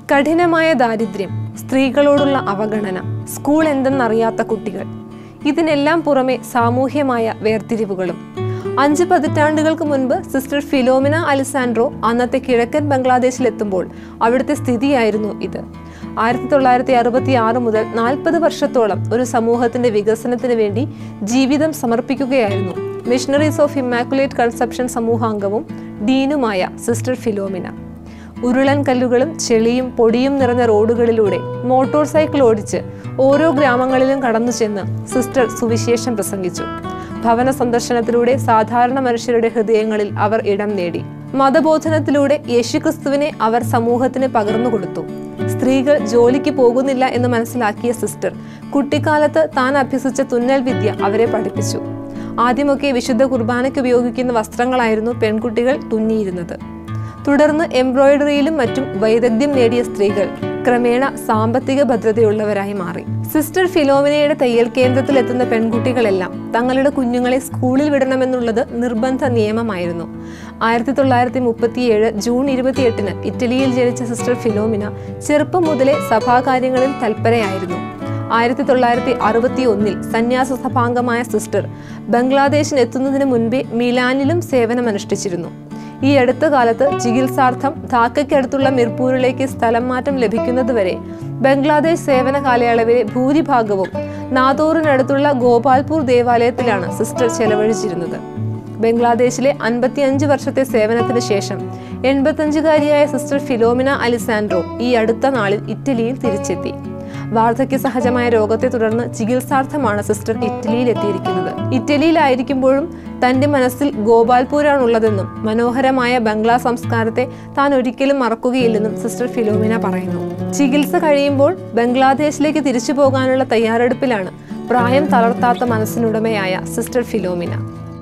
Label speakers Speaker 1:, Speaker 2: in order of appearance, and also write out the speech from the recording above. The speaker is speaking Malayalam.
Speaker 1: കഠിനമായ ദാരിദ്ര്യം സ്ത്രീകളോടുള്ള അവഗണന സ്കൂൾ എന്തെന്നറിയാത്ത കുട്ടികൾ ഇതിനെല്ലാം പുറമെ സാമൂഹ്യമായ വേർതിരിവുകളും അഞ്ച് പതിറ്റാണ്ടുകൾക്ക് മുൻപ് സിസ്റ്റർ ഫിലോമിന അലിസാൻഡ്രോ അന്നത്തെ കിഴക്കൻ ബംഗ്ലാദേശിലെത്തുമ്പോൾ അവിടുത്തെ സ്ഥിതിയായിരുന്നു ഇത് ആയിരത്തി തൊള്ളായിരത്തി അറുപത്തി ആറ് മുതൽ നാൽപ്പത് വർഷത്തോളം ഒരു സമൂഹത്തിന്റെ വികസനത്തിന് വേണ്ടി ജീവിതം സമർപ്പിക്കുകയായിരുന്നു മിഷണറീസ് ഓഫ് ഇമ്മാക്കുലേറ്റ് കൺസെപ്ഷൻ സമൂഹാംഗവും ഡീനുമായ സിസ്റ്റർ ഫിലോമിന ഉരുളൻ കല്ലുകളും ചെളിയും പൊടിയും നിറഞ്ഞ റോഡുകളിലൂടെ മോട്ടോർ സൈക്കിൾ ഓടിച്ച് ഓരോ ഗ്രാമങ്ങളിലും കടന്നു ചെന്ന് സിസ്റ്റർ സുവിശേഷം പ്രസംഗിച്ചു ഭവന സന്ദർശനത്തിലൂടെ സാധാരണ മനുഷ്യരുടെ ഹൃദയങ്ങളിൽ അവർ ഇടം നേടി മതബോധനത്തിലൂടെ യേശുക്രിസ്തുവിനെ അവർ സമൂഹത്തിന് പകർന്നു കൊടുത്തു സ്ത്രീകൾ ജോലിക്ക് പോകുന്നില്ല എന്ന് മനസ്സിലാക്കിയ സിസ്റ്റർ കുട്ടിക്കാലത്ത് താൻ അഭ്യസിച്ച തുന്നൽ വിദ്യ അവരെ പഠിപ്പിച്ചു ആദ്യമൊക്കെ വിശുദ്ധ കുർബാനയ്ക്ക് ഉപയോഗിക്കുന്ന വസ്ത്രങ്ങളായിരുന്നു പെൺകുട്ടികൾ തുന്നിയിരുന്നത് തുടർന്ന് എംബ്രോയിഡറിയിലും മറ്റും വൈദഗ്ധ്യം നേടിയ സ്ത്രീകൾ ക്രമേണ സാമ്പത്തിക ഭദ്രതയുള്ളവരായി മാറി സിസ്റ്റർ ഫിലോമിനയുടെ തയ്യൽ കേന്ദ്രത്തിലെത്തുന്ന പെൺകുട്ടികളെല്ലാം തങ്ങളുടെ കുഞ്ഞുങ്ങളെ സ്കൂളിൽ വിടണമെന്നുള്ളത് നിർബന്ധ നിയമമായിരുന്നു ആയിരത്തി തൊള്ളായിരത്തി മുപ്പത്തിയേഴ് ജൂൺ ഇരുപത്തിയെട്ടിന് ഇറ്റലിയിൽ ജനിച്ച സിസ്റ്റർ ഫിലോമിന ചെറുപ്പം മുതലേ സഭാകാര്യങ്ങളിൽ തൽപരയായിരുന്നു ആയിരത്തി തൊള്ളായിരത്തി അറുപത്തി ഒന്നിൽ സന്യാസ സഭാംഗമായ സിസ്റ്റർ ബംഗ്ലാദേശിന് എത്തുന്നതിന് മുൻപേ മിലാനിലും സേവനമനുഷ്ഠിച്ചിരുന്നു ഈ അടുത്ത കാലത്ത് ചികിത്സാർത്ഥം ധാക്കയ്ക്കടുത്തുള്ള മിർപൂരിലേക്ക് സ്ഥലം മാറ്റം ലഭിക്കുന്നതുവരെ ബംഗ്ലാദേശ് സേവന കാലയളവിലെ ഭൂരിഭാഗവും നാദോറിനടുത്തുള്ള ഗോപാൽപൂർ ദേവാലയത്തിലാണ് സിസ്റ്റർ ചെലവഴിച്ചിരുന്നത് ബംഗ്ലാദേശിലെ അൻപത്തിയഞ്ച് വർഷത്തെ സേവനത്തിന് ശേഷം എൺപത്തഞ്ചുകാരിയായ സിസ്റ്റർ ഫിലോമിന അലിസാൻഡ്രോ ഈ അടുത്ത നാളിൽ ഇറ്റലിയിൽ തിരിച്ചെത്തി വാർദ്ധക്യ സഹജമായ രോഗത്തെ തുടർന്ന് ചികിത്സാർത്ഥമാണ് സിസ്റ്റർ ഇറ്റലിയിൽ എത്തിയിരിക്കുന്നത് ഇറ്റലിയിലായിരിക്കുമ്പോഴും തന്റെ മനസ്സിൽ ഗോപാൽപൂരാണുള്ളതെന്നും മനോഹരമായ ബംഗ്ലാ സംസ്കാരത്തെ താൻ ഒരിക്കലും മറക്കുകയില്ലെന്നും സിസ്റ്റർ ഫിലോമിന പറയുന്നു ചികിത്സ കഴിയുമ്പോൾ ബംഗ്ലാദേശിലേക്ക് തിരിച്ചു പോകാനുള്ള തയ്യാറെടുപ്പിലാണ് പ്രായം തളർത്താത്ത മനസ്സിനുടമയായ സിസ്റ്റർ ഫിലോമിന